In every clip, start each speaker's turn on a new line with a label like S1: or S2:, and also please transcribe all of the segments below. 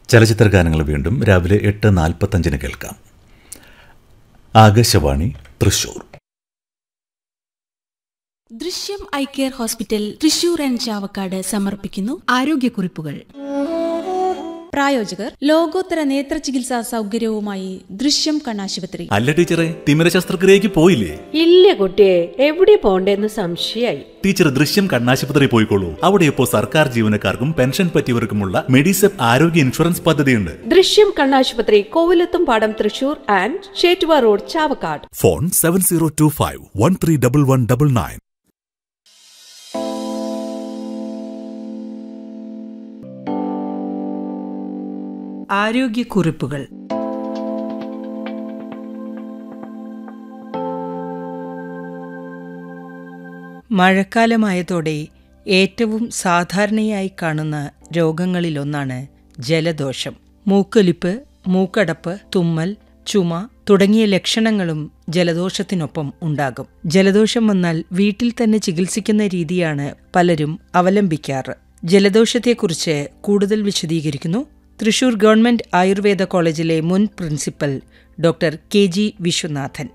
S1: ചലച്ചിത്ര ഗാനങ്ങൾ വീണ്ടും രാവിലെ എട്ട് നാൽപ്പത്തഞ്ചിന് കേൾക്കാം Akashvani Thrissur
S2: Drishyam I care hospital Thrissur and Chavakkad സമർപ്പിക്കുന്നു
S3: ആരോഗ്യക്കുറിപ്പുകൾ
S2: പ്രായോജകർ ലോകോത്തര നേത്ര ചികിത്സാ സൗകര്യവുമായി ദൃശ്യം കണ്ണാശുപത്രി
S1: അല്ല ടീച്ചറെ തിമിര ശസ്ത്രക്രിയക്ക് പോയില്ലേ
S4: ഇല്ല കുട്ടിയെ എവിടെ പോണ്ടേന്ന് സംശയായി
S1: ടീച്ചർ ദൃശ്യം കണ്ണാശുപത്രി പോയിക്കോളൂ അവിടെ ഇപ്പോൾ സർക്കാർ ജീവനക്കാർക്കും പെൻഷൻ പറ്റിയവർക്കുമുള്ള മെഡിസെപ്പ് ആരോഗ്യ ഇൻഷുറൻസ് പദ്ധതിയുണ്ട്
S4: ദൃശ്യം കണ്ണാശുപത്രി കോവിലത്തും പാടം Thrissur and Chettuva road Chavakkad
S1: phone seven zero two five one three double one double nine
S3: ആരോഗ്യക്കുറിപ്പുകൾ മഴക്കാലമായതോടെ ഏറ്റവും സാധാരണയായി കാണുന്ന രോഗങ്ങളിലൊന്നാണ് ജലദോഷം മൂക്കൊലിപ്പ് മൂക്കടപ്പ് തുമ്മൽ ചുമ തുടങ്ങിയ ലക്ഷണങ്ങളും ജലദോഷത്തിനൊപ്പം ഉണ്ടാകും ജലദോഷം വന്നാൽ വീട്ടിൽ തന്നെ ചികിത്സിക്കുന്ന രീതിയാണ് പലരും അവലംബിക്കാറ് ജലദോഷത്തെക്കുറിച്ച് കൂടുതൽ വിശദീകരിക്കുന്നു തൃശൂർ ഗവൺമെന്റ് ആയുർവേദ കോളേജിലെ മുൻ principal doctor K G Viswanathan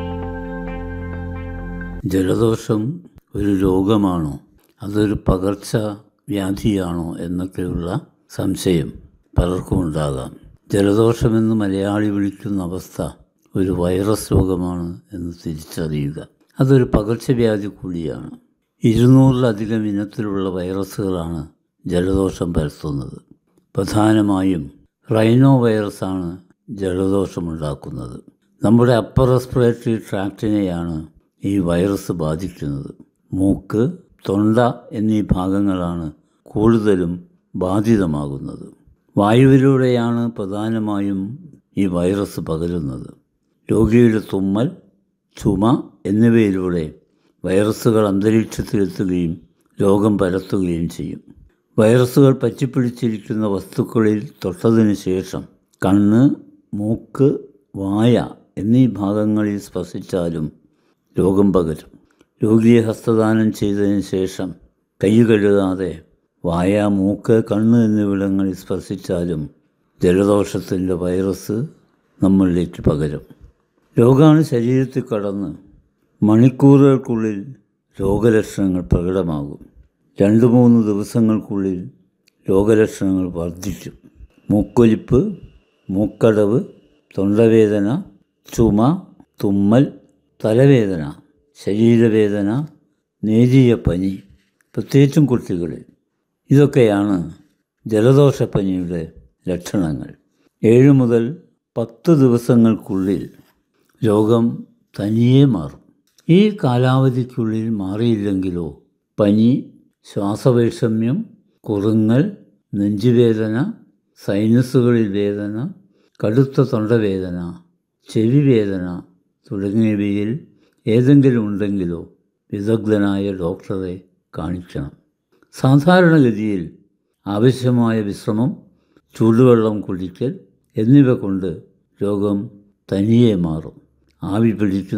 S5: ജലദോഷം ഒരു രോഗമാണോ അതൊരു പകർച്ച വ്യാധിയാണോ എന്നൊക്കെയുള്ള സംശയം പലർക്കും ഉണ്ടാകാം ജലദോഷമെന്ന് മലയാളി വിളിക്കുന്ന അവസ്ഥ ഒരു വൈറസ് രോഗമാണ് എന്ന് തിരിച്ചറിയുക അതൊരു പകർച്ചവ്യാധി കൂടിയാണ് ഇരുന്നൂറിലധികം ഇനത്തിലുള്ള വൈറസുകളാണ് ജലദോഷം പരത്തുന്നത് പ്രധാനമായും റൈനോ വൈറസാണ് ജലദോഷമുണ്ടാക്കുന്നത് നമ്മുടെ അപ്പർ റെസ്പിറേറ്ററി ട്രാക്റ്റിനെയാണ് ഈ വൈറസ് ബാധിക്കുന്നത് മൂക്ക് തൊണ്ട എന്നീ ഭാഗങ്ങളാണ് കൂടുതലും ബാധിതമാകുന്നത് വായുവിലൂടെയാണ് പ്രധാനമായും ഈ വൈറസ് പകരുന്നത് രോഗിയുടെ തുമ്മൽ ചുമ എന്നിവയിലൂടെ വൈറസുകൾ അന്തരീക്ഷത്തിലെത്തുകയും രോഗം പരത്തുകയും ചെയ്യും വൈറസുകൾ പറ്റിപ്പിടിച്ചിരിക്കുന്ന വസ്തുക്കളിൽ തൊട്ടതിന് ശേഷം കണ്ണ് മൂക്ക് വായ എന്നീ ഭാഗങ്ങളിൽ സ്പർശിച്ചാലും രോഗം പകരും രോഗിയെ ഹസ്തദാനം ചെയ്തതിന് ശേഷം കൈ കഴുകാതെ വായ മൂക്ക് കണ്ണ് എന്നിവിടങ്ങളിൽ സ്പർശിച്ചാലും ജലദോഷത്തിൻ്റെ വൈറസ് നമ്മളിലേക്ക് പകരും രോഗാണു ശരീരത്തിൽ കടന്ന് മണിക്കൂറുകൾക്കുള്ളിൽ രോഗലക്ഷണങ്ങൾ പ്രകടമാകും രണ്ട് മൂന്ന് ദിവസങ്ങൾക്കുള്ളിൽ രോഗലക്ഷണങ്ങൾ വർദ്ധിക്കും മൂക്കൊലിപ്പ് മൂക്കടവ് തൊണ്ടവേദന ചുമ തുമ്മൽ തലവേദന ശരീരവേദന നേരിയ പനി പ്രത്യേകിച്ചും കുട്ടികളിൽ ഇതൊക്കെയാണ് ജലദോഷപ്പനിയുടെ ലക്ഷണങ്ങൾ ഏഴ് മുതൽ പത്ത് ദിവസങ്ങൾക്കുള്ളിൽ രോഗം തനിയെ മാറും ഈ കാലാവധിക്കുള്ളിൽ മാറിയില്ലെങ്കിലോ പനി ശ്വാസവൈഷമ്യം കുറുങ്ങൽ നെഞ്ചുവേദന സൈനസുകളിൽ വേദന കടുത്ത തൊണ്ടവേദന ചെവി വേദന തുടങ്ങിയവയിൽ ഏതെങ്കിലും ഉണ്ടെങ്കിലോ വിദഗ്ധനായ ഡോക്ടറെ കാണിക്കണം സാധാരണഗതിയിൽ ആവശ്യമായ വിശ്രമം ചൂടുവെള്ളം കുടിക്കൽ എന്നിവ കൊണ്ട് രോഗം തനിയെ മാറും ആവി പിടിക്കുന്ന